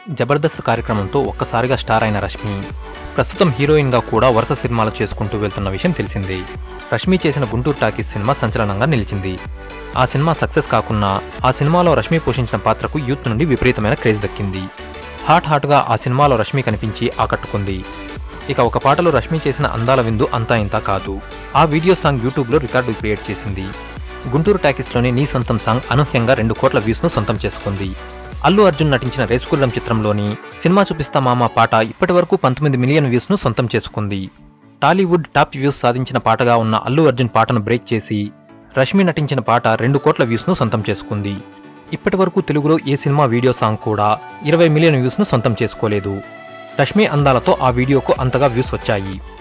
జబర్దస్త్ కార్యక్రమంతో ఒక్కసారిగా స్టార్ అయిన రష్మి ప్రస్తుతం హీరోయిన్గా కూడా వరుస సినిమాలు చేసుకుంటూ వెళ్తున్న విషయం తెలిసిందే రష్మి చేసిన గుంటూరు టాకీస్ సినిమా సంచలనంగా నిలిచింది ఆ సినిమా సక్సెస్ కాకున్నా ఆ సినిమాలో రష్మి పోషించిన పాత్రకు యూత్ నుండి విపరీతమైన క్రేజ్ దక్కింది హాట్ హాట్గా ఆ సినిమాలో రష్మి కనిపించి ఆకట్టుకుంది ఇక ఒక పాటలో రష్మి చేసిన అందాల విందు అంతా ఇంతా కాదు ఆ వీడియో సాంగ్ యూట్యూబ్లో రికార్డు క్రియేట్ చేసింది గుంటూరు టాకీస్లోని నీ సొంతం సాంగ్ అనూహ్యంగా రెండు కోట్ల వ్యూస్ను సొంతం చేసుకుంది అల్లు అర్జున్ నటించిన రేసుకుర్రం చిత్రంలోని సినిమా చూపిస్తా మామ పాట ఇప్పటి వరకు పంతొమ్మిది మిలియన్ వ్యూస్ను సొంతం చేసుకుంది టాలీవుడ్ టాప్ వ్యూస్ సాధించిన పాటగా ఉన్న అల్లు అర్జున్ పాటను బ్రేక్ చేసి రష్మి నటించిన పాట రెండు కోట్ల వ్యూస్ను సొంతం చేసుకుంది ఇప్పటి వరకు తెలుగులో ఏ సినిమా వీడియో సాంగ్ కూడా ఇరవై మిలియన్ వ్యూస్ను సొంతం చేసుకోలేదు రష్మి అందాలతో ఆ వీడియోకు అంతగా వ్యూస్ వచ్చాయి